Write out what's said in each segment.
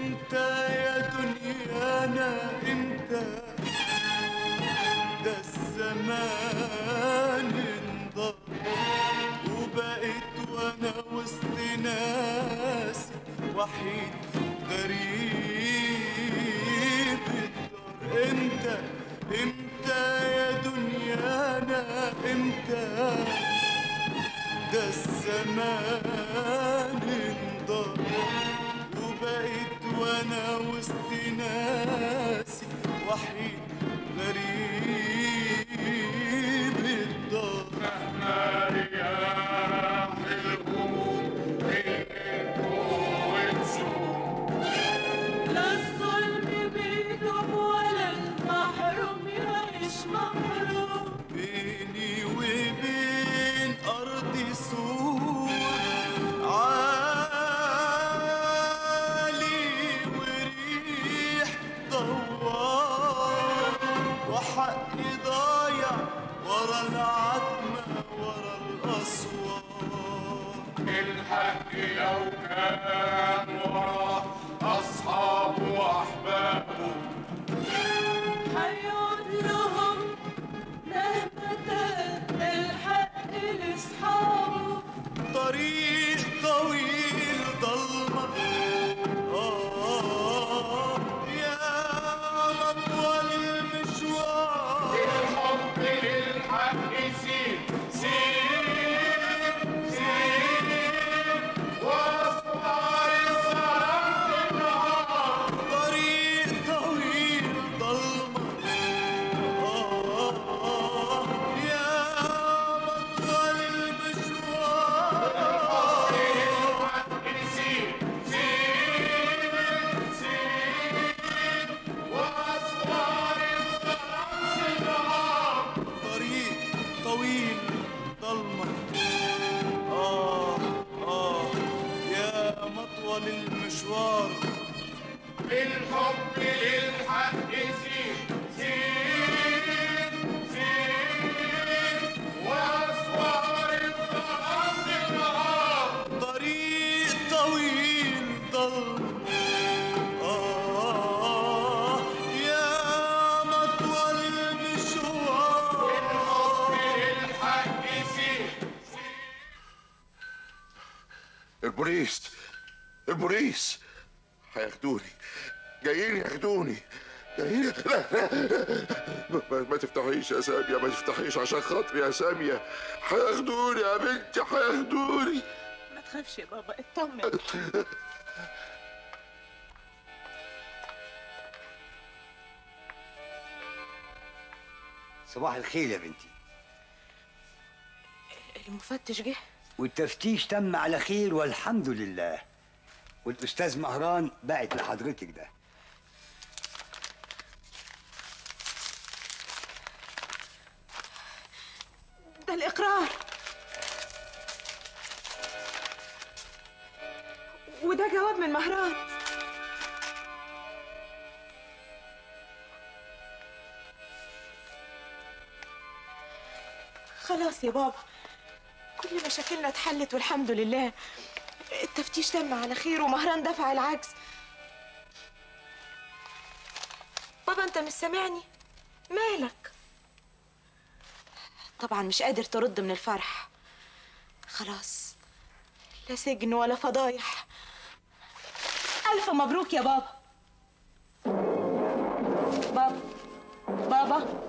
انت يا دنيانا انت ده الزمان انضر وبقيت وانا وسط ناس وحيد غريب الدار انت انت يا دنيانا انت ده الزمان انضر وبقيت وانا وسط ناسي وحيد غريب الدار مهما رياح الغموم لا الظلم بيدوم ولا المحروم يعيش محروم بيني وبين أرضي سور عالي وريح دوار وحقي ضايع ورا العتمة ورا الأسوار الحق لو كان وراه أصحابه وأحبابه هيعود لهم مهما تاه الحق لاصحابه طريق طويل ضلمة آه يا مطول المشوار الحب للحق سير سير سير وأسوار الظلام النهار طريق طويل ضلمة آه يا مطول المشوار الحق سير سير سير وأسوار الظلام النهار طريق طويل ضلمة آه آه يا مطول المشوار بالحب للحق سير سير سير وأسوار الظلام النهار طريق طويل ضلمة آه يا مطول المشوار بالحق سير البوليس البوليس هياخدوني جايين ياخدوني جايين لا لا ما, ما تفتحيش يا سامية ما تفتحيش عشان خاطري يا سامية هياخدوني يا بنتي هياخدوني ما تخافش يا بابا اطمن صباح الخير يا بنتي المفتش جه والتفتيش تم على خير والحمد لله والاستاذ مهران بعت لحضرتك ده ده الإقرار وده جواب من مهران خلاص يا بابا كل مشاكلنا اتحلت والحمد لله التفتيش تم على خير ومهران دفع العجز بابا انت مش سامعني مالك طبعا مش قادر ترد من الفرح خلاص لا سجن ولا فضايح ألف مبروك يا بابا بابا بابا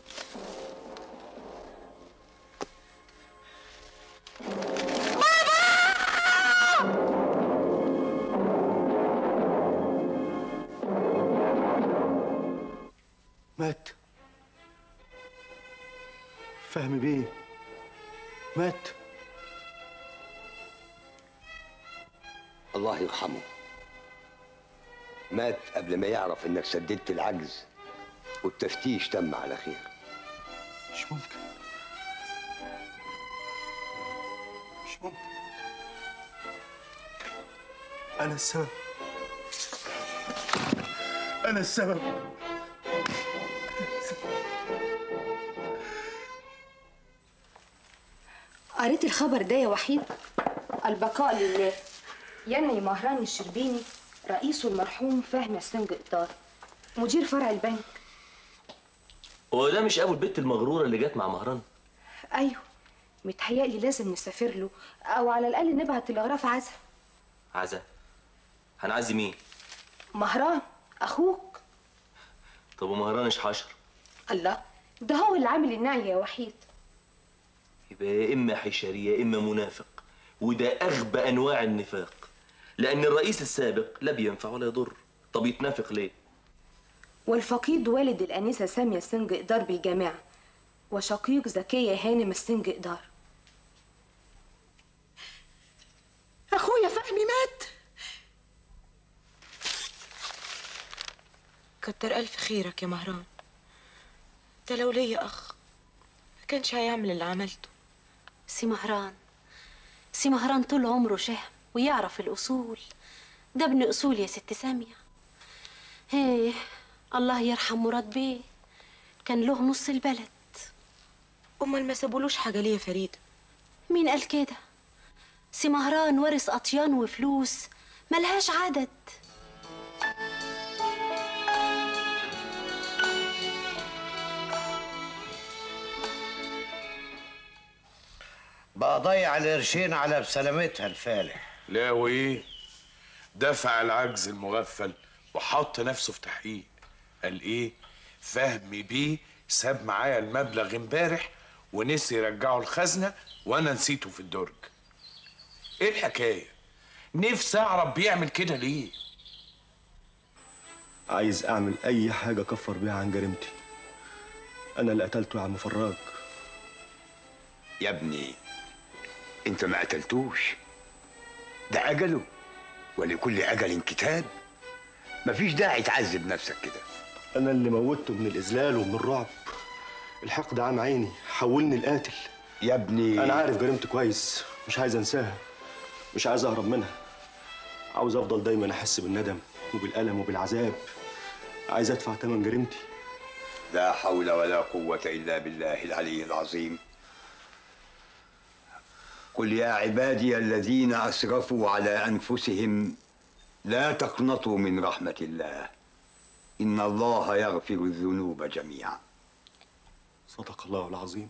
مات فهمي بيه مات الله يرحمه مات قبل ما يعرف انك سددت العجز والتفتيش تم على خير مش ممكن مش ممكن أنا السبب أنا السبب قريت الخبر ده يا وحيد البقاء لله ينوي مهران الشربيني رئيسه المرحوم فهمي السنج إدار مدير فرع البنك هو ده مش ابو البت المغروره اللي جت مع مهران أيوه متهيألي لازم نسافر له أو على الأقل نبعت الأغراف عزا عزا هنعزي مين مهران أخوك طب ومهران ايش حشر الله ده هو اللي عامل النعي يا وحيد يبقى يا اما حشري يا اما منافق وده اغبى انواع النفاق لان الرئيس السابق لا بينفع ولا يضر طب يتنافق ليه والفقيد والد الأنسة سامية السنج إدار بالجامعة وشقيق زكية هانم السنج إدار اخويا فهمي مات كتر الف خيرك يا مهران ده لو ليا اخ ما كانش هيعمل اللي عملته سي مهران سي مهران طول عمره شهم ويعرف الأصول ده ابن أصول يا ست سامية هيه الله يرحم مراد بيه كان له نص البلد امال ما سابولوش حاجه ليه يا فريده مين قال كده سي مهران ورث أطيان وفلوس ملهاش عدد بقى ضيع القرشين على بسلامتها الفالح لا وايه دفع العجز المغفل وحط نفسه في تحقيق قال ايه فهمي بيه ساب معايا المبلغ امبارح ونسي يرجعه الخزنه وانا نسيته في الدرج ايه الحكايه نفسي اعرف بيعمل كده ليه عايز اعمل اي حاجه اكفر بيها عن جريمتي انا اللي قتلته يا عم فراج يا ابني انت ما قتلتوش ده اجله ولكل اجل كتاب مفيش داعي تعذب نفسك كده انا اللي موتته من الاذلال ومن الرعب الحقد عام عيني حولني القاتل يا ابني انا عارف جريمتي كويس مش عايز انساها مش عايز اهرب منها عاوز افضل دايما احس بالندم وبالالم وبالعذاب عايز ادفع ثمن جريمتي لا حول ولا قوة إلا بالله العلي العظيم قل يا عبادي الذين أسرفوا على أنفسهم لا تقنطوا من رحمة الله إن الله يغفر الذنوب جميعا صدق الله العظيم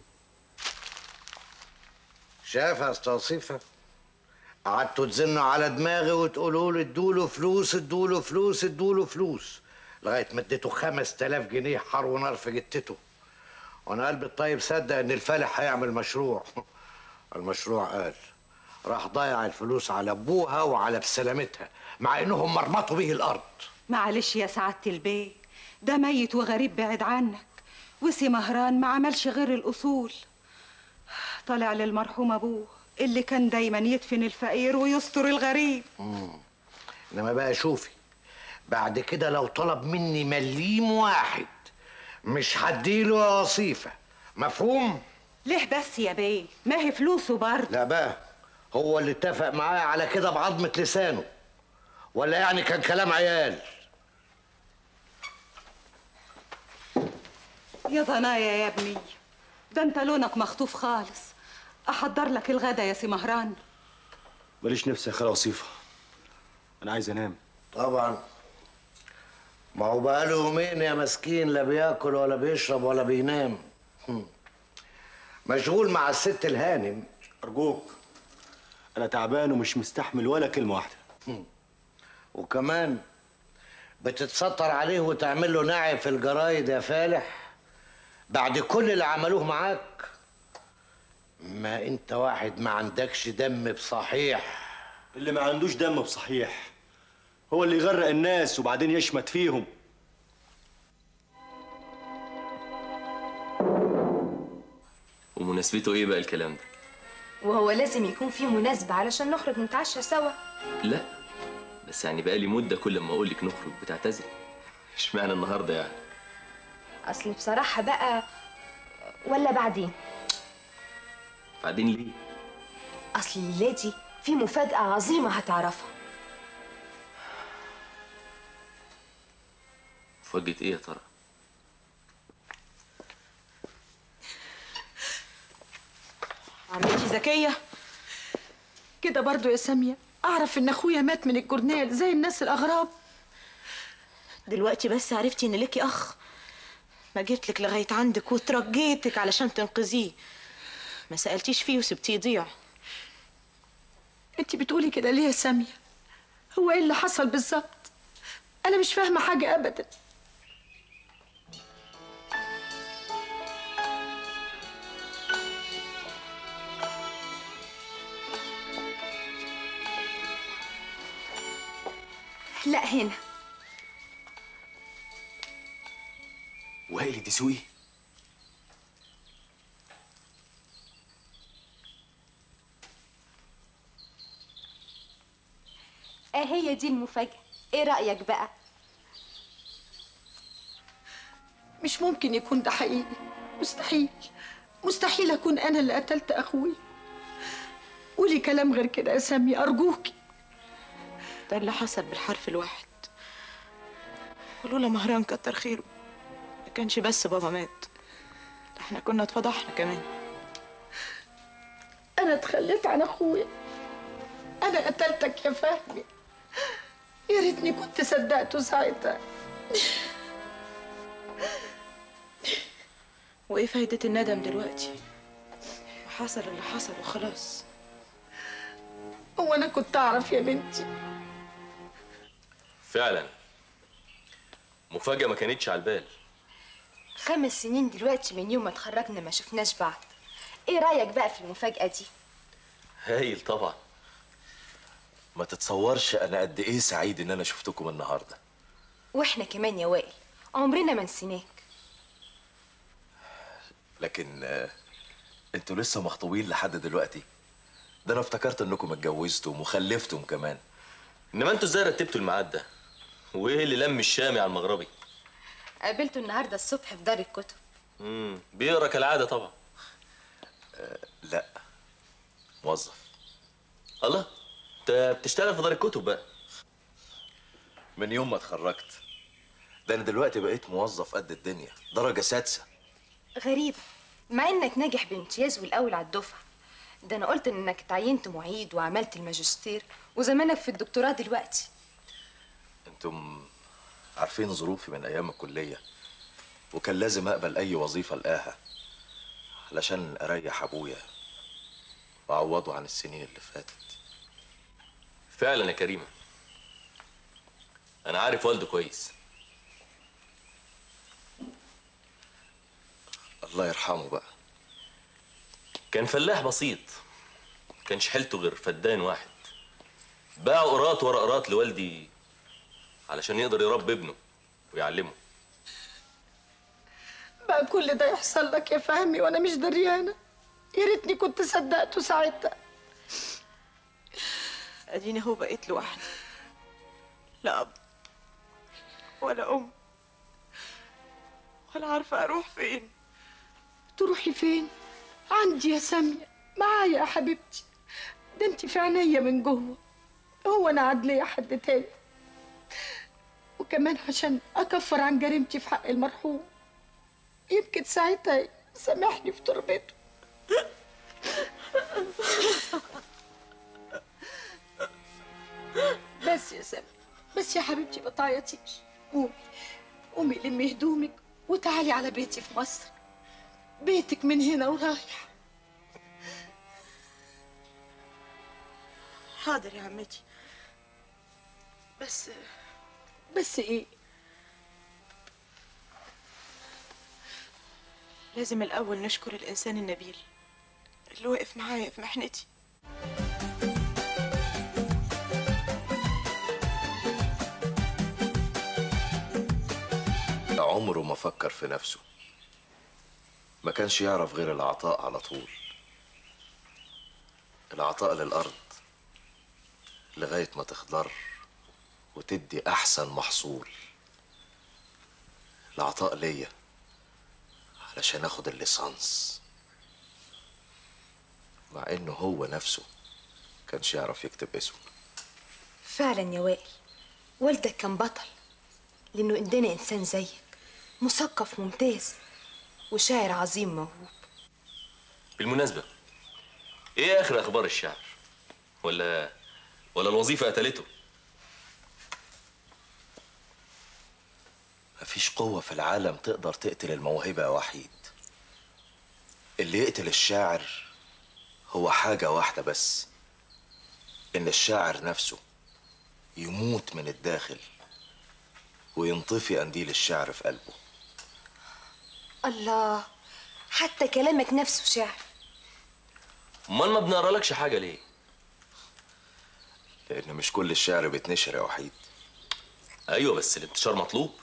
شايف يا استاذ صيفة قعدتوا تزنوا على دماغي وتقولوا لي ادوله فلوس ادوله فلوس ادوله فلوس لغايه ما اديته 5000 جنيه حر ونار في جتته وانا قلبي الطيب صدق ان الفالح هيعمل مشروع المشروع قال راح ضيع الفلوس على ابوها وعلى بسلامتها مع انهم مرمطوا به الارض معلش يا سعادة البيه ده ميت وغريب بعد عنك وسي مهران ما عملش غير الأصول طلع للمرحوم أبوه اللي كان دايما يدفن الفقير ويستر الغريب انما بقى شوفي بعد كده لو طلب مني مليم واحد مش هديله يا وصيفه مفهوم ليه بس يا بيه ما هي فلوسه برضه لا بقى هو اللي اتفق معايا على كده بعظمه لسانه ولا يعني كان كلام عيال يا ضنايا يا ابني ده انت لونك مخطوف خالص احضر لك الغدا يا سي مهران ماليش نفسي يا خاله وصيفه انا عايز انام طبعا ما هو بقاله يومين يا مسكين لا بياكل ولا بيشرب ولا بينام هم. مشغول مع الست الهانم ارجوك انا تعبان ومش مستحمل ولا كلمه واحده وكمان بتتستر عليه وتعمل له نعي في الجرايد يا فالح بعد كل اللي عملوه معاك ما انت واحد ما عندكش دم بصحيح اللي ما عندوش دم بصحيح هو اللي يغرق الناس وبعدين يشمت فيهم ومناسبته ايه بقى الكلام ده وهو لازم يكون في مناسبة علشان نخرج نتعشى سوا لا بس يعني بقالي مده كل ما اقول لك نخرج بتعتذري اشمعنى النهارده يعني أصل بصراحة بقى ولا بعدين بعدين ليه أصل الليلة دي في مفاجأة عظيمة هتعرفها مفاجأة ايه يا ترى عمتي زكية كده برضو يا سامية اعرف ان اخويا مات من الجورنال زي الناس الاغراب دلوقتي بس عرفتي ان ليكي اخ ما جيت لك لغايه عندك وترجيتك علشان تنقذيه ما سالتيش فيه وسبتيه يضيع انت بتقولي كده ليه يا ساميه هو ايه اللي حصل بالظبط انا مش فاهمه حاجه ابدا لا هنا وائل الدسوقي اه هي دي المفاجأة ايه رأيك بقى مش ممكن يكون ده حقيقي مستحيل مستحيل اكون انا اللي قتلت اخوي قولي كلام غير كده يا سامي ارجوكي ده اللي حصل بالحرف الواحد ولولا مهران كتر خيره ما كانش بس بابا مات ده احنا كنا اتفضحنا كمان انا اتخليت عن اخويا انا قتلتك يا فهمي يا ريتني كنت صدقته ساعتها وايه فايدة الندم دلوقتي حصل اللي حصل وخلاص هو انا كنت اعرف يا بنتي فعلا مفاجأة ما كانتش على البال خمس سنين دلوقتي من يوم ما اتخرجنا ما شفناش بعض ايه رأيك بقى في المفاجأة دي هايل طبعا ما تتصورش انا قد ايه سعيد ان انا شفتكم النهارده واحنا كمان يا وائل عمرنا ما نسيناك لكن آه، انتوا لسه مخطوبين لحد دلوقتي ده انا افتكرت انكم اتجوزتم وخلفتم كمان انما انتوا ازاي رتبتوا الميعاد ده وايه اللي لم الشامي على المغربي قابلته النهارده الصبح في دار الكتب امم بيقرا كالعاده طبعا لا موظف الله انت بتشتغل في دار الكتب بقى من يوم ما اتخرجت ده انا دلوقتي بقيت موظف قد الدنيا درجه سادسه غريبة مع انك ناجح بامتياز والاول على الدفعة ده انا قلت انك اتعينت معيد وعملت الماجستير وزمانك في الدكتوراه دلوقتي انتم عارفين ظروفي من ايام الكليه وكان لازم اقبل اي وظيفه الاقاها علشان اريح ابويا واعوضه عن السنين اللي فاتت فعلا يا كريمه انا عارف والده كويس الله يرحمه بقى كان فلاح بسيط كانش حيلته غير فدان واحد باع قراط ورا قراط لوالدي علشان يقدر يربي ابنه ويعلمه بقى كل ده يحصل لك يا فهمي وانا مش دريانه يا ريتني كنت صدقته ساعتها اديني اهو بقيت لوحدي لا اب ولا ام ولا عارفه اروح فين تروحي فين عندي يا ساميه معايا يا حبيبتي ده انت في عينيا من جوه هو انا عدلية حد تاني وكمان عشان اكفر عن جريمتي في حق المرحوم يمكن ساعتها يسامحني في تربته بس يا سامي بس يا حبيبتي ما تعيطيش قومي قومي لمي هدومك وتعالي على بيتي في مصر بيتك من هنا ورايح حاضر يا عمتي بس بس ايه لازم الاول نشكر الانسان النبيل اللي وقف معايا في محنتي عمره ما فكر في نفسه ما كانش يعرف غير العطاء على طول العطاء للأرض لغاية ما تخضر وتدي أحسن محصول العطاء ليا علشان اخد الليسانس مع انه هو نفسه كانش يعرف يكتب اسمه فعلا يا وائل والدك كان بطل لانه ادانا انسان زيك مثقف ممتاز وشاعر عظيم موهوب بالمناسبة ايه اخر اخبار الشعر ولا ولا الوظيفة قتلته مفيش قوة في العالم تقدر تقتل الموهبة يا وحيد اللي يقتل الشاعر هو حاجة واحدة بس إن الشاعر نفسه يموت من الداخل وينطفي قنديل الشعر في قلبه الله حتى كلامك نفسه شعر امال ما بنقرالكش حاجة ليه لأن مش كل الشعر بيتنشر يا وحيد ايوه بس الانتشار مطلوب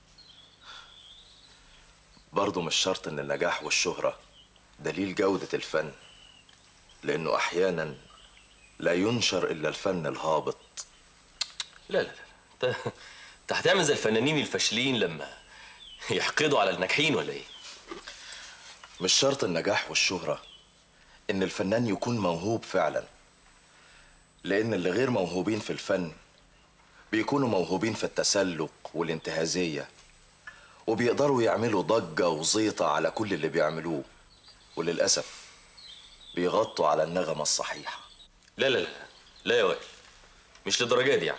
برضه مش شرط إن النجاح والشهرة دليل جودة الفن لأنه أحيانا لا ينشر إلا الفن الهابط لا لا لا انت انت هتعمل زي الفنانين الفاشلين لما يحقدوا على الناجحين ولا ايه مش شرط النجاح والشهرة إن الفنان يكون موهوب فعلا لأن اللي غير موهوبين في الفن بيكونوا موهوبين في التسلق والانتهازية وبيقدروا يعملوا ضجة وزيطة على كل اللي بيعملوه وللأسف بيغطوا على النغمة الصحيحة لا لا لا لا يا وائل مش للدرجة دي يعني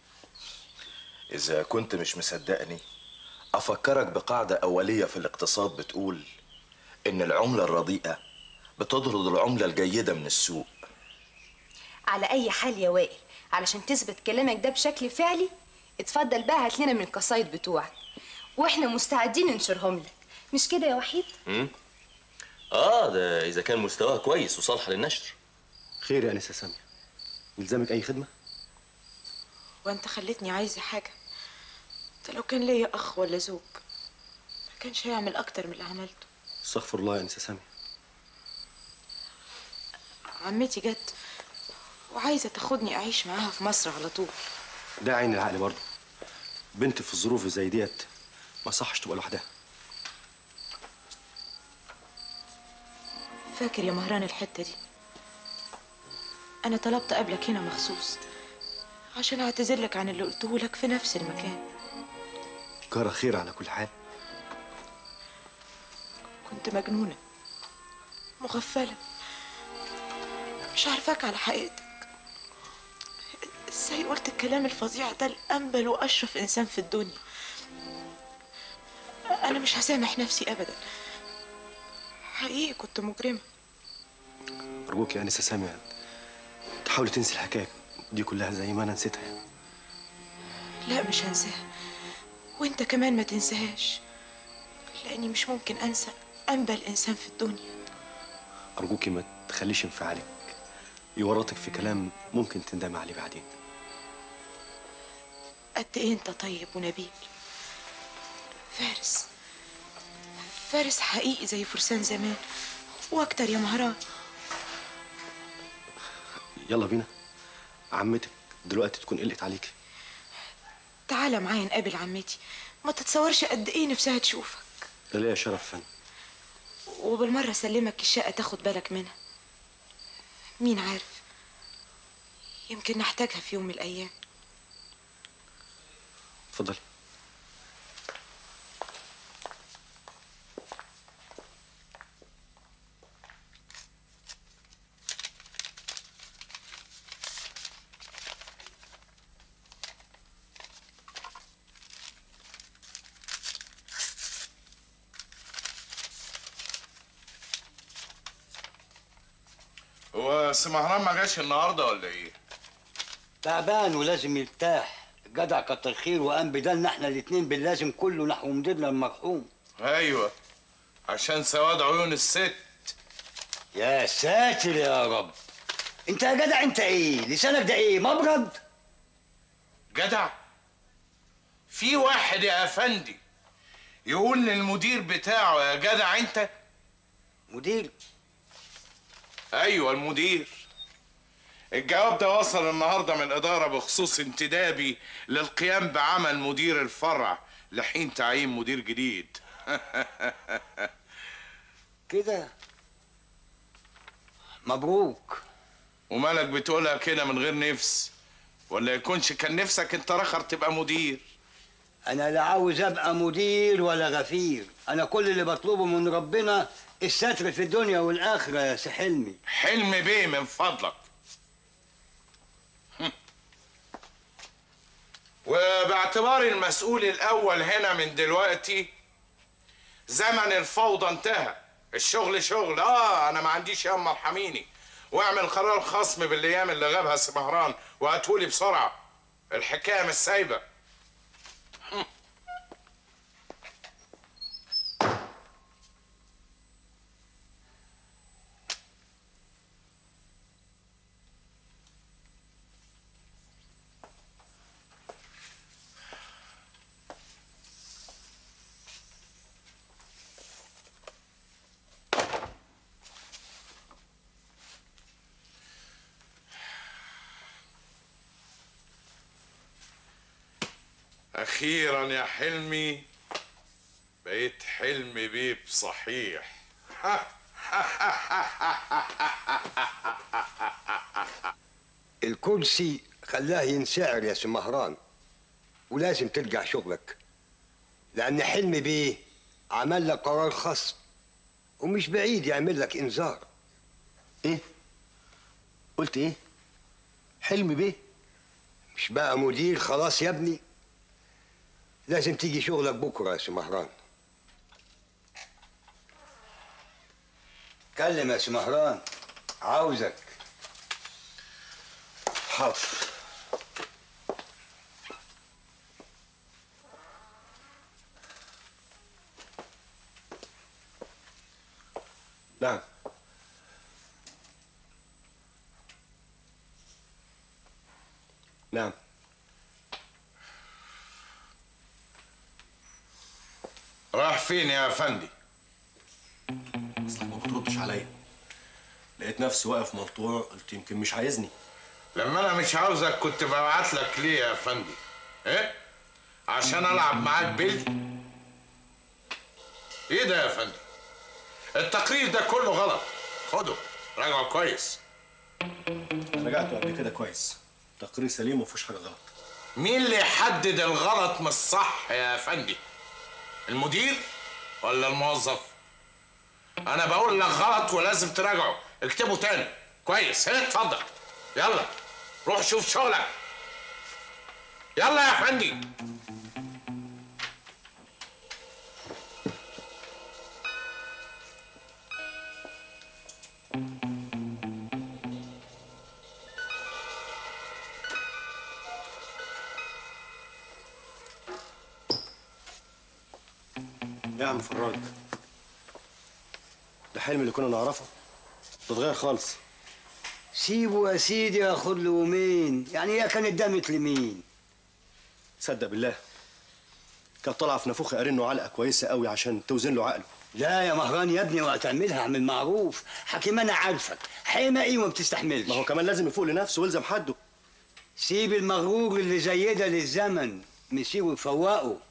إذا كنت مش مصدقني أفكرك بقاعدة أولية في الاقتصاد بتقول إن العملة الرديئة بتطرد العملة الجيدة من السوق على اي حال يا وائل علشان تثبت كلامك ده بشكل فعلي اتفضل بقى هات لنا من القصايد بتوعك واحنا مستعدين ننشرهم لك مش كده يا وحيد امم اه ده اذا كان مستواها كويس وصالحة للنشر خير يا انسه ساميه يلزمك اي خدمه وانت خلتني عايزة حاجة انت لو كان ليا اخ ولا زوج ما كانش هيعمل اكتر من اللي عملته استغفر الله يا انسه ساميه عمتي جت وعايزة تاخدني اعيش معاها في مصر على طول ده عين العقل برضه بنت في الظروف زي ديت ما صحش تبقى لوحدها فاكر يا مهران الحتة دي أنا طلبت قبلك هنا مخصوص عشان أعتذر لك عن اللي قلته لك في نفس المكان جرى خير على كل حال كنت مجنونة مغفلة مش عارفاك على حقيقتك ازاي قلت الكلام الفظيع ده الأنبل وأشرف إنسان في الدنيا أنا مش هسامح نفسي أبدا حقيقي كنت مجرمة ارجوك يا انسه ساميه تحاولي تنسي الحكايه دي كلها زي ما انا نسيتها لا مش هنساها وانت كمان ما تنساهاش لاني مش ممكن انسى انبل انسان في الدنيا ارجوكي ما تخليش انفعالك يورطك في كلام ممكن تندمي عليه بعدين قد ايه انت طيب ونبيل فارس فارس حقيقي زي فرسان زمان واكتر يا مهران يلا بينا عمتك دلوقتي تكون قلقت عليك تعالى معايا نقابل عمتي ما تتصورش قد ايه نفسها تشوفك ده ليا شرف فن وبالمرة سلمك الشقة تاخد بالك منها مين عارف يمكن نحتاجها في يوم من الأيام اتفضلي هو سي مهران ما جاش النهارده ولا ايه؟ تعبان ولازم يرتاح جدع كتر خير وقام بدلنا احنا الاتنين باللازم كله نحو مديرنا المرحوم ايوه عشان سواد عيون الست يا ساتر يا رب انت يا جدع انت ايه لسانك ده ايه مبرد جدع في واحد يا افندي يقول للمدير بتاعه يا جدع انت مدير ايوه المدير الجواب ده وصل النهارده من الاداره بخصوص انتدابي للقيام بعمل مدير الفرع لحين تعيين مدير جديد كده مبروك ومالك بتقولها كده من غير نفس ولا يكونش كان نفسك انت رخر تبقى مدير انا لا عاوز ابقى مدير ولا غفير انا كل اللي بطلبه من ربنا الستر في الدنيا والاخره يا سي حلمي حلم بيه من فضلك هم. وباعتباري المسؤول الاول هنا من دلوقتي زمن الفوضى انتهى الشغل شغل اه انا ما عنديش ياما ارحميني واعمل قرار خصم بالايام اللي غابها سمهران وهاتولي بسرعه الحكايه مش سايبه اخيرا يا حلمي بقيت حلم بيب صحيح الكرسي خلاه ينسعر يا سي مهران ولازم ترجع شغلك لأن حلم بيه عمل لك قرار خصم ومش بعيد يعمل لك إنذار إيه؟ قلت إيه؟ حلم بيه؟ مش بقى مدير خلاص يا ابني لازم تيجي شغلك بكرة يا سي مهران كلم يا سي مهران عاوزك حاضر نعم نعم راح فين يا افندي اصلك ما بتردش عليا لقيت نفسي واقف ملطوع قلت يمكن مش عايزني لما انا مش عاوزك كنت ببعت لك ليه يا افندي ايه عشان العب معاك بيل ايه ده يا افندي التقرير ده كله غلط خده راجعه كويس رجعته قبل كده كويس تقرير سليم ومفيهوش حاجه غلط مين اللي يحدد الغلط من الصح يا افندي المدير ولا الموظف انا بقول لك غلط ولازم تراجعه اكتبه تاني كويس هنا اتفضل يلا روح شوف شغلك يلا يا افندي يا عم فراج ده حلم اللي كنا نعرفه ده اتغير خالص سيبه يا سيدي ياخد له يومين يعني هي كانت دامت لمين صدق بالله كانت طالعه في نافوخي ارنه علقه كويسه قوي عشان توزن له عقله لا يا مهران يا ابني وقت اعملها اعمل معروف حكيم انا عارفك حيمه ايه وما بتستحملش ما هو كمان لازم يفوق لنفسه ويلزم حده سيب المغرور اللي زي ده للزمن مسيره ويفوقه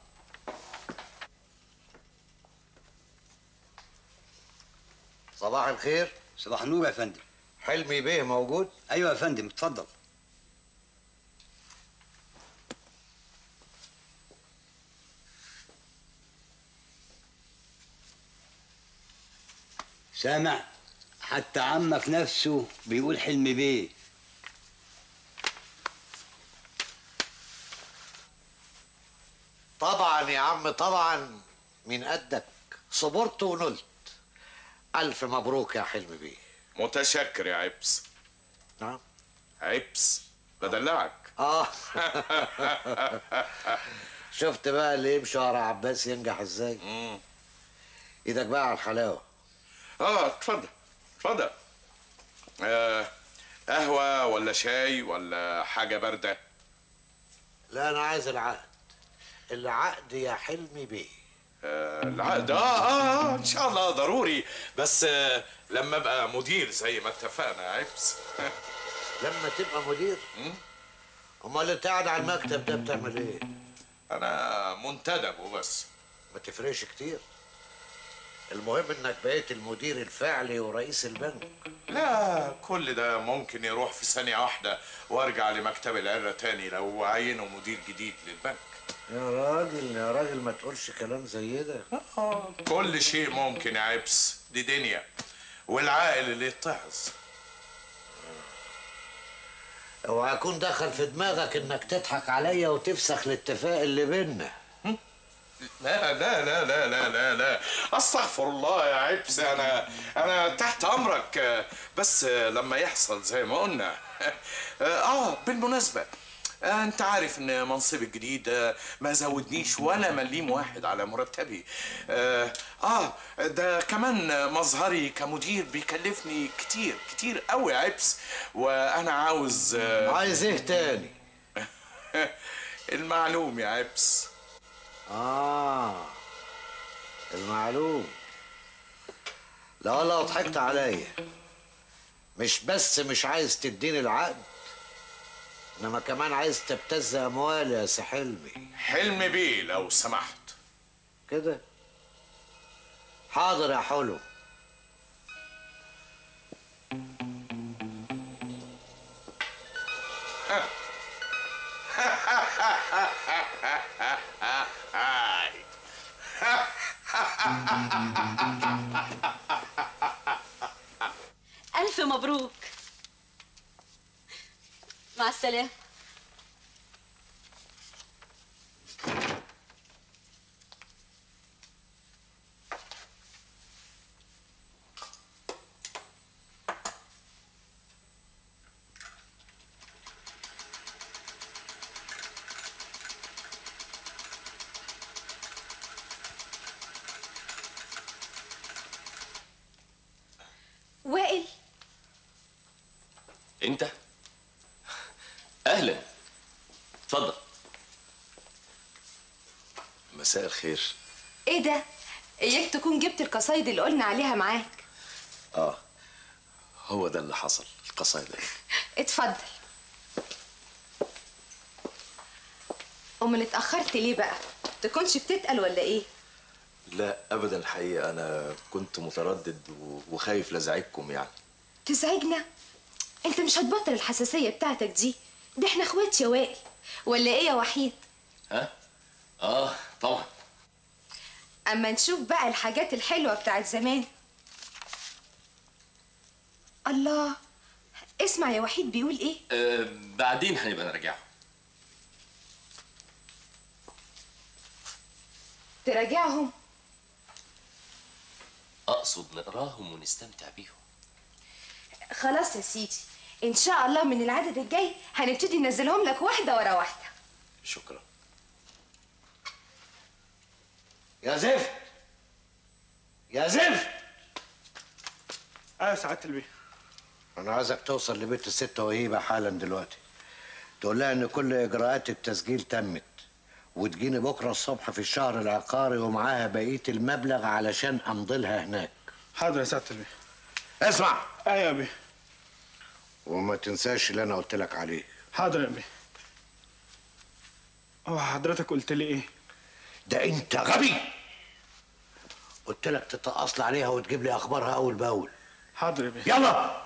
صباح الخير صباح النور يا فندم حلمي بيه موجود ايوه يا فندم اتفضل سامع حتى عمك نفسه بيقول حلم بيه طبعا يا عم طبعا من قدك صبرت ونلت ألف مبروك يا حلمي بيه متشكر يا عبس نعم عبس بدلعك اه شفت بقى اللي يمشي ورا عباس ينجح ازاي ايدك بقى على الحلاوه اه اتفضل اتفضل آه قهوة ولا شاي ولا حاجة باردة لا انا عايز العقد العقد يا حلمي بيه آه العقد آه, اه اه ان شاء الله ضروري بس آه لما ابقى مدير زي ما اتفقنا يا عبس لما تبقى مدير امال انت قاعد على المكتب ده بتعمل ايه انا منتدب وبس ما تفرقش كتير المهم انك بقيت المدير الفعلي ورئيس البنك لا كل ده ممكن يروح في ثانية واحدة وارجع لمكتب العرة تاني لو عينوا مدير جديد للبنك يا راجل يا راجل ما تقولش كلام زي ده كل شيء ممكن يا عبس دي دنيا والعاقل اللي يتعظ اوعى يكون دخل في دماغك انك تضحك عليا وتفسخ الاتفاق اللي بينا لا لا لا لا لا لا لا استغفر الله يا عبس انا انا تحت امرك آه، بس آه، لما يحصل زي ما قلنا اه بالمناسبه آه، انت عارف ان منصبي الجديد آه، ما زودنيش ولا مليم واحد على مرتبي اه, آه ده كمان مظهري كمدير بيكلفني كتير كتير قوي يا عبس وانا عاوز آه عايز ايه تاني المعلوم يا عبس اه المعلوم لا لا ضحكت عليا مش بس مش عايز تديني العقد انما كمان عايز تبتز اموالي يا سي حلمي حلم بيه لو سمحت كده حاضر يا حلو ألف مبروك مع السلامة وائل انت اهلا اتفضل مساء الخير ايه ده اياك تكون جبت القصايد اللي قلنا عليها معاك اه هو ده اللي حصل القصايد اهي اتفضل امال اتاخرت ليه بقى تكونش بتتقل ولا ايه لا ابدا الحقيقه انا كنت متردد و- وخايف لازعجكم يعني تزعجنا انت مش هتبطل الحساسيه بتاعتك دي ده احنا اخوات يا وائل ولا ايه يا وحيد ها اه طبعا اما نشوف بقى الحاجات الحلوه بتاعت زمان الله اسمع يا وحيد بيقول ايه آه بعدين هنبقى نراجعه تراجعهم اقصد نقراهم ونستمتع بيهم خلاص يا سيدي ان شاء الله من العدد الجاي هنبتدي ننزلهم لك واحده ورا واحده شكرا يا زفت يا زفت اه سعاده البيه انا عايزك توصل لبيت الست وهيبه حالا دلوقتي تقول لها ان كل اجراءات التسجيل تمت وتجيني بكره الصبح في الشهر العقاري ومعاها بقيه المبلغ علشان امضي لها هناك حاضر يا سعاده البيه اسمع ايوه يا بيه وما تنساش اللي انا قلت لك عليه حاضر يا بيه هو حضرتك قلت لي ايه ده انت غبي قلت لك تتأصل عليها وتجيب لي اخبارها اول باول حاضر يا بيه يلا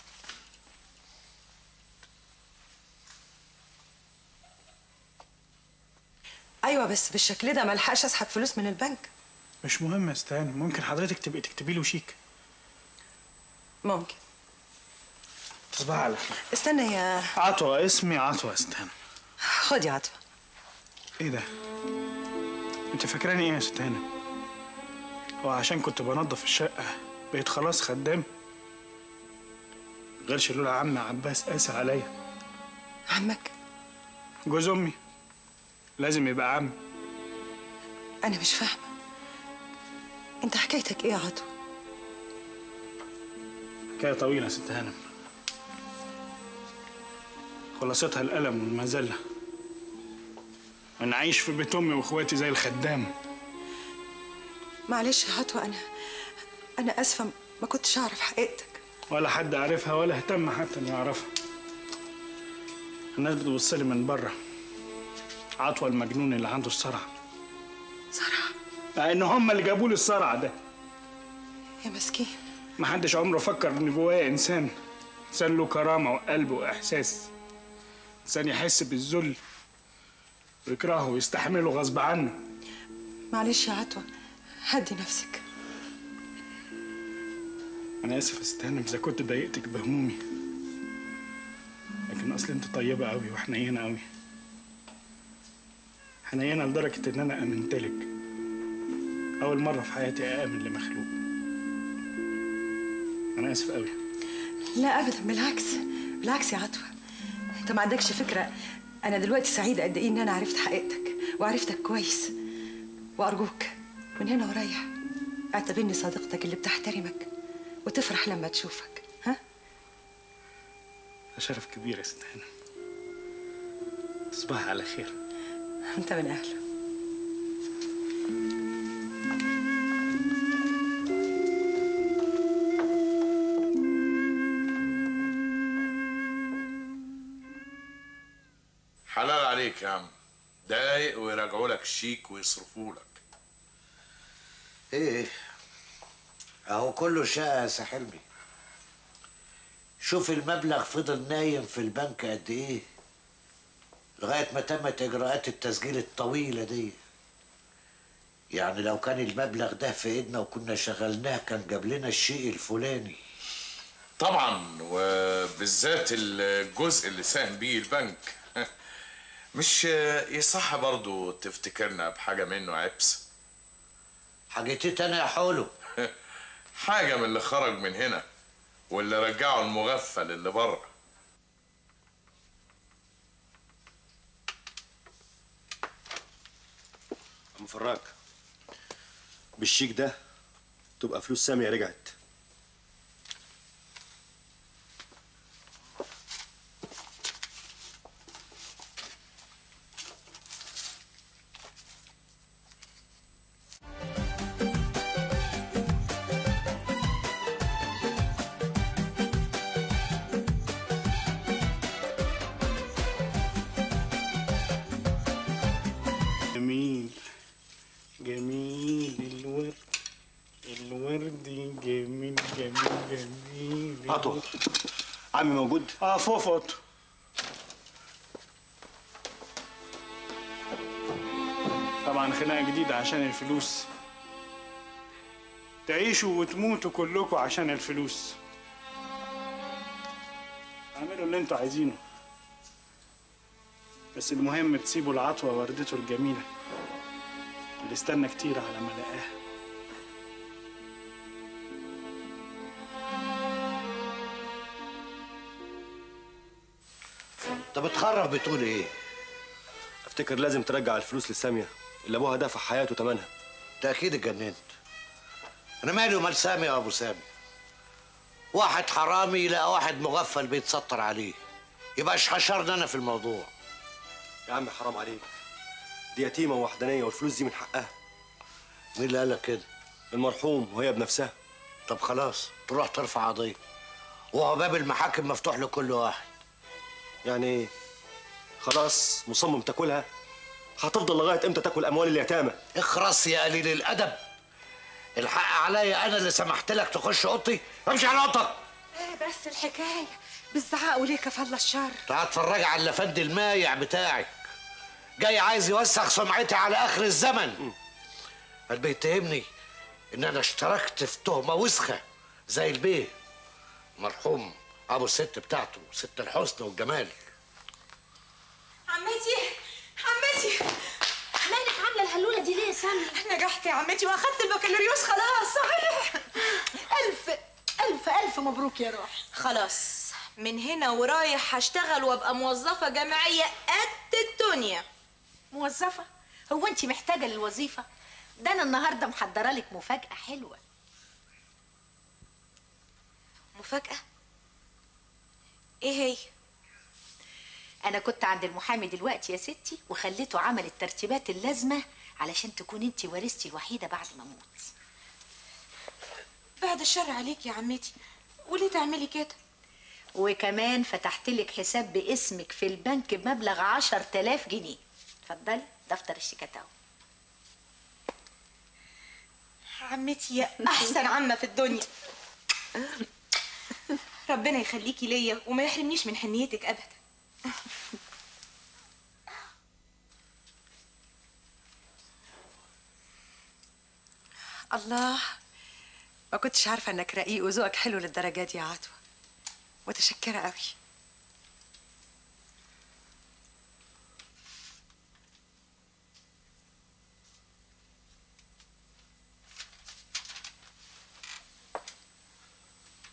ايوه بس بالشكل ده ملحقش اسحب فلوس من البنك مش مهم يا استهاني ممكن حضرتك تبقي تكتبي له شيك ممكن تصبح على خير استنى يا عطوة اسمي عطوة يا استهاني خد يا عطوة ايه ده انت فاكراني ايه يا استهاني هو عشان كنت بنظف الشقة بقيت خلاص خدام غيرش لولا عم عباس قاسي عليا عمك جوز امي لازم يبقى عم انا مش فاهمه انت حكايتك ايه يا عطوة حكاية طويلة يا ست هانم خلاصتها الألم والمذلة أنا عايش في بيت أمي وإخواتي زي الخدام معلش يا عطوة انا انا اسفه ما كنتش اعرف حقيقتك ولا حد عارفها ولا اهتم حتى إنه يعرفها الناس بتبص لي من بره عطوة المجنون اللي عنده الصرع صرع مع إن هم اللي جابوا لي الصرع ده يا مسكين محدش عمره فكر إن جوايا إنسان إنسان له كرامة وقلب وإحساس إنسان يحس بالذل ويكرهه ويستحمله غصب عنه معلش يا عطوة هدي نفسك أنا آسف يا ست هانم إذا كنت ضايقتك بهمومي لكن اصل انت طيبه قوي وحنينه قوي حنينه لدرجه ان انا امنت لك اول مره في حياتي اامن لمخلوق انا اسف قوي لا ابدا بالعكس بالعكس يا عطوه انت ما عندكش فكره انا دلوقتي سعيده قد ايه ان انا عرفت حقيقتك وعرفتك كويس وارجوك من هنا ورايح اعتبرني صديقتك اللي بتحترمك وتفرح لما تشوفك ها ده شرف كبير يا ست هنا تصبحي على خير انت من اهله حلال عليك يا عم دقايق ويراجعوا لك الشيك ويصرفوا لك ايه اهو كله شقة يا سي حلمي شوف المبلغ فضل نايم في البنك قد ايه لغاية ما تمت اجراءات التسجيل الطويلة دي يعني لو كان المبلغ ده في ايدنا وكنا شغلناه كان جاب لنا الشيء الفلاني طبعا وبالذات الجزء اللي ساهم بيه البنك مش يصح برضو تفتكرنا بحاجة منه عبس حاجتي تاني يا حولو حاجة من اللي خرج من هنا واللي رجعه المغفل اللي بره عم فراج بالشيك ده تبقى فلوس سامية رجعت جميل جميل الورد الورد جميل جميل جميل عطوة عمي موجود؟ اه فوفوت طبعا خناقة جديدة عشان الفلوس تعيشوا وتموتوا كلكم عشان الفلوس اعملوا اللي انتوا عايزينه بس المهم تسيبوا العطوة وردته الجميلة اللي استنى كتير على ما لقاها انت بتخرف بتقول ايه افتكر لازم ترجع الفلوس لسامية اللي ابوها دفع حياته تمنها انت اكيد اتجننت انا مالي ومال سامي يا ابو سامي واحد حرامي يلاقي واحد مغفل بيتستر عليه يبقى ايش حشرنا انا في الموضوع يا عم حرام عليك دي يتيمة ووحدانية والفلوس دي من حقها مين اللي قالك كده؟ المرحوم وهي بنفسها طب خلاص تروح ترفع قضية وهو باب المحاكم مفتوح لكل واحد يعني ايه؟ خلاص مصمم تاكلها هتفضل لغاية امتى تاكل اموال اليتامى اخرس يا قليل الادب الحق عليا انا اللي سمحت لك تخش اوضتي امشي على اوضتك ايه بس الحكايه بالزعاق وليه كفل الشر تعال اتفرج على اللفند المايع بتاعك جاي عايز يوسخ سمعتي على اخر الزمن قال بيتهمني ان انا اشتركت في تهمه وسخه زي البيه مرحوم ابو الست بتاعته ست الحسن والجمال عمتي عمتي مالك عامله الهلوله دي ليه يا سامي نجحت يا عمتي واخدت البكالوريوس خلاص صحيح ألف ألف ألف مبروك يا روح خلاص من هنا ورايح هشتغل وابقى موظفة جامعية قد الدنيا موظفة هو أنت محتاجة للوظيفة ده أنا النهاردة محضرة لك مفاجأة حلوة مفاجأة ايه هي أنا كنت عند المحامي دلوقتي يا ستي وخليته عمل الترتيبات اللازمة علشان تكون أنت ورثتي الوحيدة بعد ما أموت بعد الشر عليك يا عمتي وليه تعملي كده وكمان فتحت لك حساب باسمك في البنك بمبلغ عشر تلاف جنيه اتفضلي دفتر الشيكات اهو عمتي يا احسن عمة في الدنيا ربنا يخليكي ليا وما يحرمنيش من حنيتك ابدا الله ما كنتش عارفه انك رقيق وذوقك حلو للدرجه دي يا عطوه متشكره قوي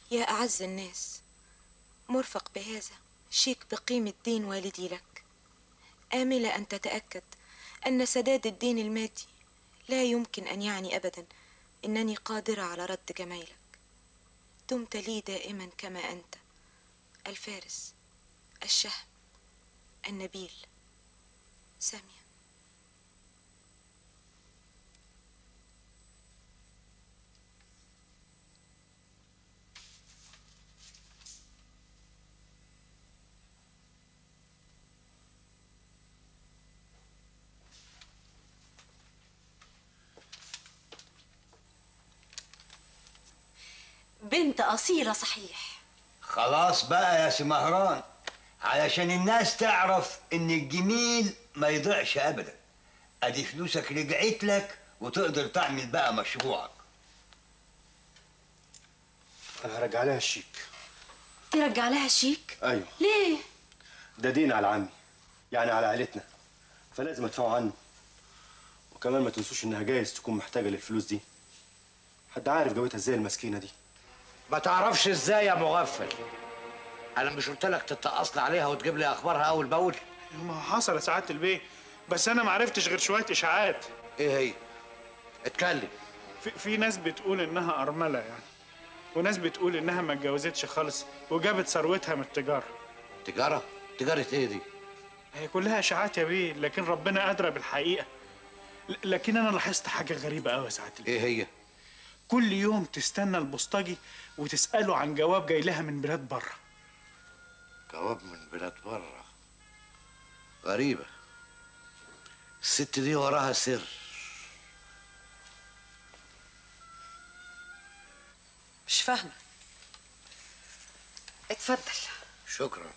يا أعز الناس مرفق بهذا شيك بقيمة دين والدي لك آملة أن تتأكد أن سداد الدين المادي لا يمكن أن يعني أبدا إنني قادرة على رد جمايلك دمت لي دائما كما أنت الفارس الشهم النبيل سامية بنت أصيلة صحيح خلاص بقى يا سي مهران علشان الناس تعرف ان الجميل ما يضيعش ابدا ادي فلوسك رجعت لك وتقدر تعمل بقى مشروعك انا هرجع لها الشيك ترجع لها شيك ايوه ليه ده دين على عمي يعني على عيلتنا فلازم ادفعه عنه وكمان ما تنسوش انها جايز تكون محتاجه للفلوس دي حد عارف جابتها ازاي المسكينه دي ما تعرفش ازاي يا مغفل انا مش قلت لك تتصل عليها وتجيب لي اخبارها اول باول ما حصل يا سعاده البيه بس انا ما عرفتش غير شويه اشاعات ايه هي اتكلم في, في ناس بتقول انها ارمله يعني وناس بتقول انها ما اتجوزتش خالص وجابت ثروتها من التجاره تجاره تجاره ايه دي هي كلها اشاعات يا بيه لكن ربنا ادرى بالحقيقه ل- لكن انا لاحظت حاجه غريبه قوي يا سعاده البيه ايه هي كل يوم تستنى البوسطجي وتساله عن جواب جاي لها من بلاد بره جواب من بلاد بره غريبه الست دي وراها سر مش فاهمة اتفضل شكرا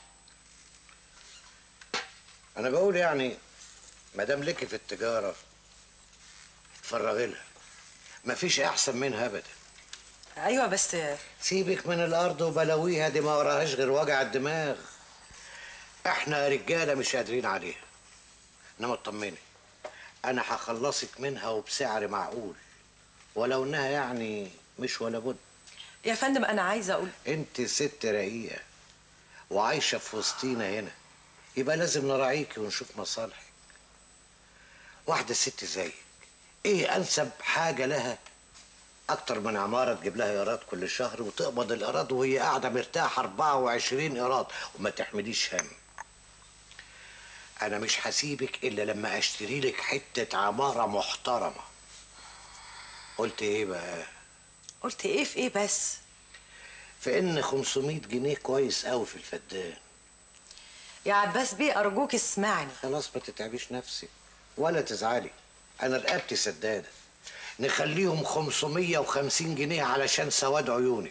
انا بقول يعني ما دام لك في التجاره اتفرغي لها مفيش احسن منها ابدا ايوه بس سيبك من الارض وبلاويها دي ما وراهاش غير وجع الدماغ احنا رجاله مش قادرين عليها انما اطمني انا هخلصك منها وبسعر معقول ولو انها يعني مش ولا بد يا فندم انا عايزه اقول انت ست رقيقه وعايشه في وسطينا هنا يبقى لازم نراعيكي ونشوف مصالحك واحده ست زيك ايه انسب حاجه لها اكتر من عماره تجيب لها ايراد كل شهر وتقبض الايراد وهي قاعده مرتاحه 24 ايراد وما تحمليش هم انا مش هسيبك الا لما اشتري لك حته عماره محترمه قلت ايه بقى قلت ايه في ايه بس في ان 500 جنيه كويس قوي في الفدان يا عباس بيه ارجوك اسمعني خلاص ما تتعبيش نفسك ولا تزعلي انا رقبتي سداده نخليهم 550 جنيه علشان سواد عيونك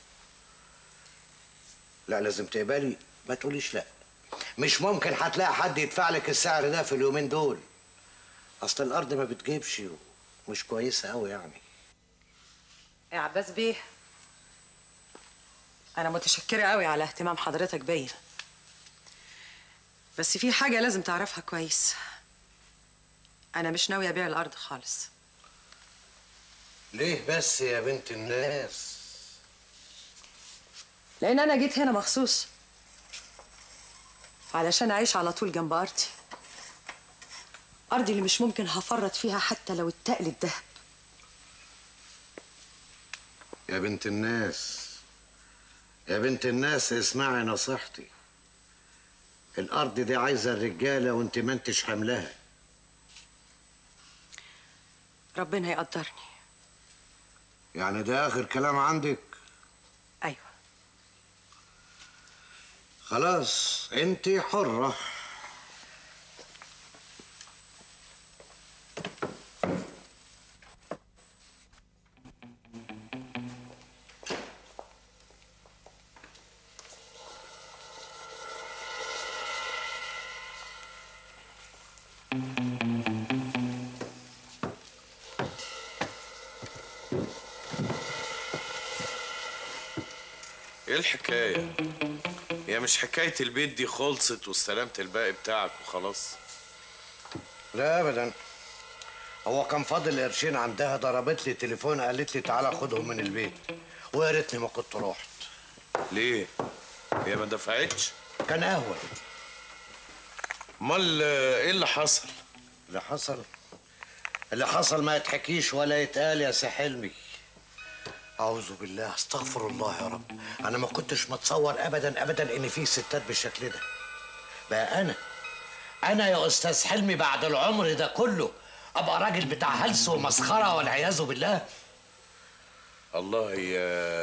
لا لازم تقبلي ما تقوليش لا مش ممكن هتلاقي حد يدفع لك السعر ده في اليومين دول اصل الارض ما بتجيبش مش كويسه قوي يعني يا عباس بيه انا متشكره قوي على اهتمام حضرتك بيا بس في حاجه لازم تعرفها كويس انا مش ناويه ابيع الارض خالص ليه بس يا بنت الناس لان انا جيت هنا مخصوص علشان اعيش على طول جنب ارضي ارضي اللي مش ممكن هفرط فيها حتى لو اتقل الدهب يا بنت الناس يا بنت الناس اسمعي نصيحتي الارض دي عايزه الرجاله وانت ما انتش حاملاها ربنا يقدرني يعني ده اخر كلام عندك ايوه خلاص انت حره ايه الحكاية؟ هي مش حكاية البيت دي خلصت واستلمت الباقي بتاعك وخلاص لا ابدا هو كان فاضل قرشين عندها ضربت لي تليفون قالت لي تعالى خدهم من البيت ويا ريتني ما كنت رحت ليه؟ هي ما دفعتش؟ كان اهون امال ايه اللي حصل؟ اللي حصل اللي حصل ما يتحكيش ولا يتقال يا سي حلمي أعوذ بالله استغفر الله يا رب أنا ما كنتش متصور أبدا أبدا إن في ستات بالشكل ده بقى أنا أنا يا أستاذ حلمي بعد العمر ده كله أبقى راجل بتاع هلس ومسخرة والعياذ بالله الله هي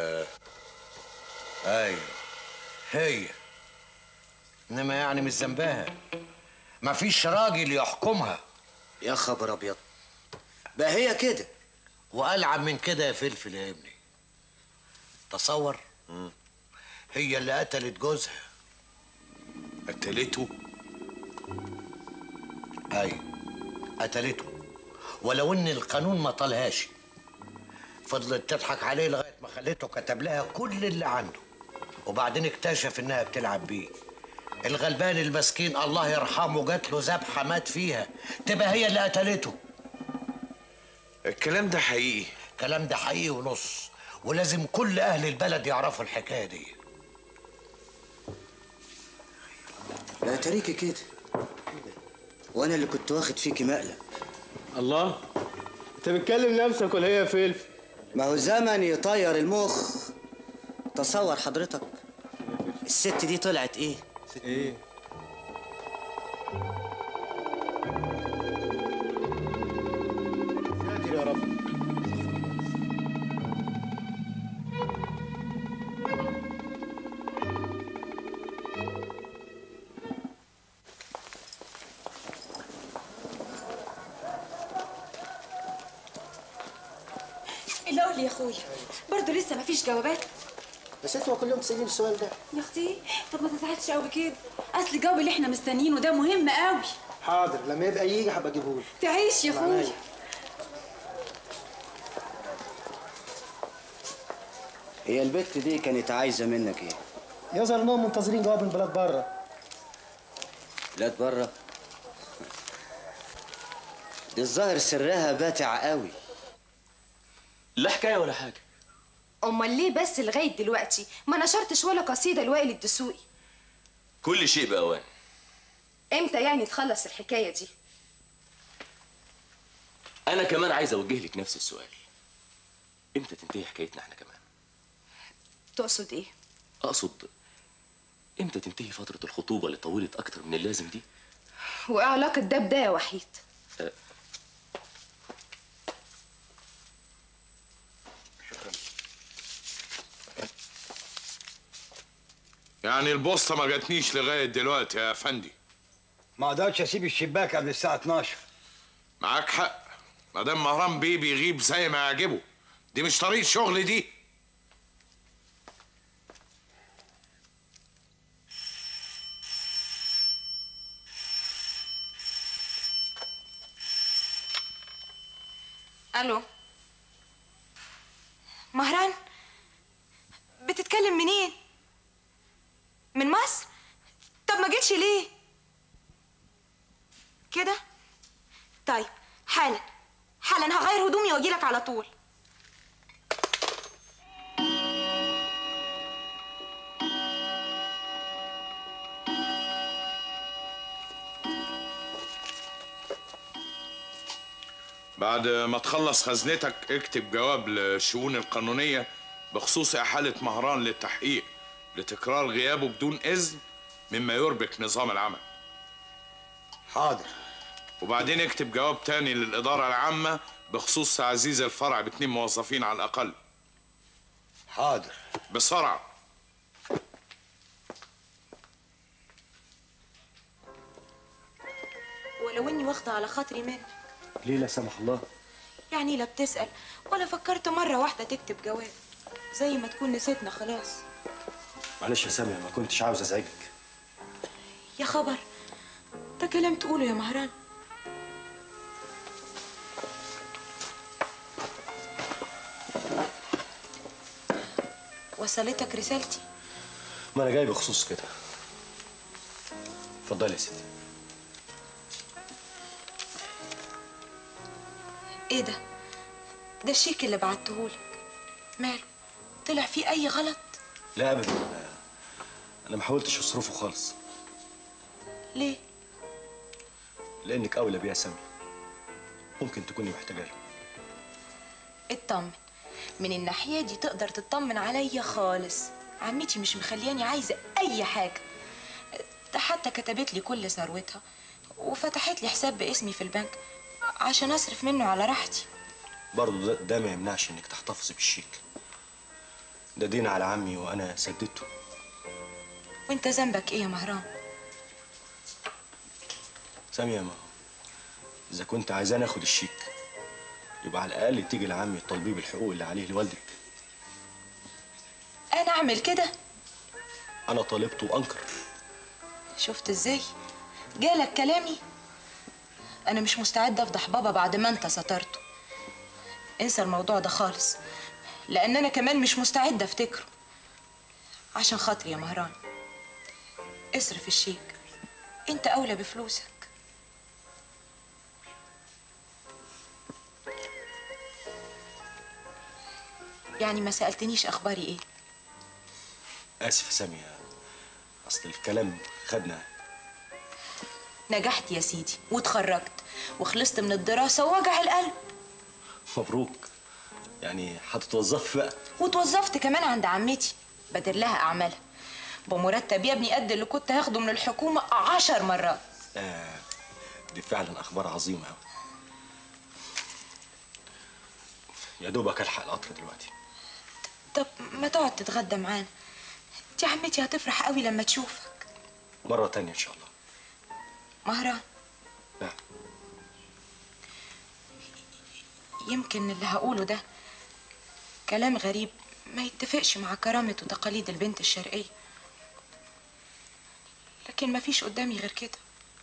أيوه هي إنما يعني مش ذنبها مفيش راجل يحكمها يا خبر ابيض بقى هي كده وألعب من كده يا فلفل يا ابني تصور هي اللي قتلت جوزها قتلته ايوه قتلته ولو ان القانون ما طالهاش فضلت تضحك عليه لغايه ما خليته كتب لها كل اللي عنده وبعدين اكتشف انها بتلعب بيه الغلبان المسكين الله يرحمه جات له ذبحه مات فيها تبقى هي اللي قتلته الكلام ده حقيقي الكلام ده حقيقي ونص ولازم كل اهل البلد يعرفوا الحكايه دي بقى تريكي كده وانا اللي كنت واخد فيكي مقلب الله انت بتكلم نفسك ولا هي فلفل ما هو زمن يطير المخ تصور حضرتك الست دي طلعت ايه ايه ساتر يا رب الأول يا أخويا برضه لسه مفيش جوابات بس انتوا كلهم تسألين السؤال ده يا أختي طب ما تزعلش قوي كده أصل الجواب اللي احنا مستنيينه ده مهم قوي حاضر لما يبقى يجي هبقى اجيبهولك تعيش يا أخويا هي البت دي كانت عايزه منك ايه يظهر انهم منتظرين جواب من بلاد بره بلاد بره دي الظاهر سرها باتع قوي لا حكايه ولا حاجه امال ليه بس لغايه دلوقتي ما نشرتش ولا قصيده لوائل الدسوقي كل شيء باوان امتى يعني تخلص الحكايه دي انا كمان عايز اوجه لك نفس السؤال امتى تنتهي حكايتنا احنا كمان تقصد ايه اقصد امتى تنتهي فتره الخطوبه اللي طولت اكتر من اللازم دي وايه علاقه ده بده يا وحيد أه، يعني البوسطه ما جاتنيش لغايه دلوقتي يا افندي ما اقدرش اسيب الشباك قبل الساعه 12 معاك حق ما دام مهران بيه بيغيب زي ما يعجبه دي مش طريقه شغل دي ألو مهران بتتكلم منين؟ من مصر؟ طب ما جيتش ليه؟ كده؟ طيب حالا حالا هغير هدومي واجيلك على طول بعد ما تخلص خزنتك اكتب جواب للشؤون القانونية بخصوص إحالة مهران للتحقيق لتكرار غيابه بدون إذن مما يربك نظام العمل حاضر وبعدين اكتب جواب تاني للإدارة العامة بخصوص تعزيز الفرع باتنين موظفين على الأقل حاضر بسرعة ولو اني واخده على خاطري منك ليه لا سمح الله يعني لا بتسأل ولا فكرت مرة واحدة تكتب جواب زي ما تكون نسيتنا خلاص معلش يا سامية ما كنتش عاوز ازعجك يا خبر ده كلام تقوله يا مهران وصلتك رسالتي ما انا جاي بخصوص كده اتفضلي يا ستي ايه ده ده الشيك اللي بعتهولك ماله طلع فيه اي غلط لا ابدا انا ما حاولتش اصرفه خالص ليه لانك اولى بيها سامي ممكن تكوني محتاجه له اطمن من الناحيه دي تقدر تطمن عليا خالص عمتي مش مخلياني عايزه اي حاجه ده حتى كتبت لي كل ثروتها وفتحت لي حساب باسمي في البنك عشان اصرف منه على راحتي برضه ده, ده ما يمنعش انك تحتفظي بالشيك ده دين على عمي وانا سددته وانت ذنبك ايه يا مهران سامية ما اذا كنت عايزاني اخد الشيك يبقى على الاقل تيجي لعمي تطالبيه بالحقوق اللي عليه لوالدك انا اعمل كده انا طالبته وانكر شفت ازاي جالك كلامي انا مش مستعده افضح بابا بعد ما انت سترته انسى الموضوع ده خالص لان انا كمان مش مستعده افتكره عشان خاطري يا مهران اصرف الشيك انت اولى بفلوسك يعني ما سالتنيش اخباري ايه اسف يا سامية اصل الكلام خدنا نجحت يا سيدي واتخرجت وخلصت من الدراسه ووجع القلب مبروك يعني هتتوظفي بقى واتوظفت كمان عند عمتي بدر لها اعمالها بمرتب يا ابني قد اللي كنت هاخده من الحكومه عشر مرات آه دي فعلا اخبار عظيمه قوي يا دوبك الحق القطر دلوقتي طب ما تقعد تتغدى معانا دي عمتي هتفرح قوي لما تشوفك مره تانية ان شاء الله مهران نعم. يمكن اللي هقوله ده كلام غريب ما يتفقش مع كرامة وتقاليد البنت الشرقية لكن ما فيش قدامي غير كده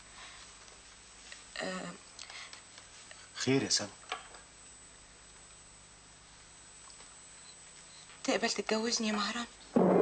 آه خير يا سامي تقبل تتجوزني يا مهران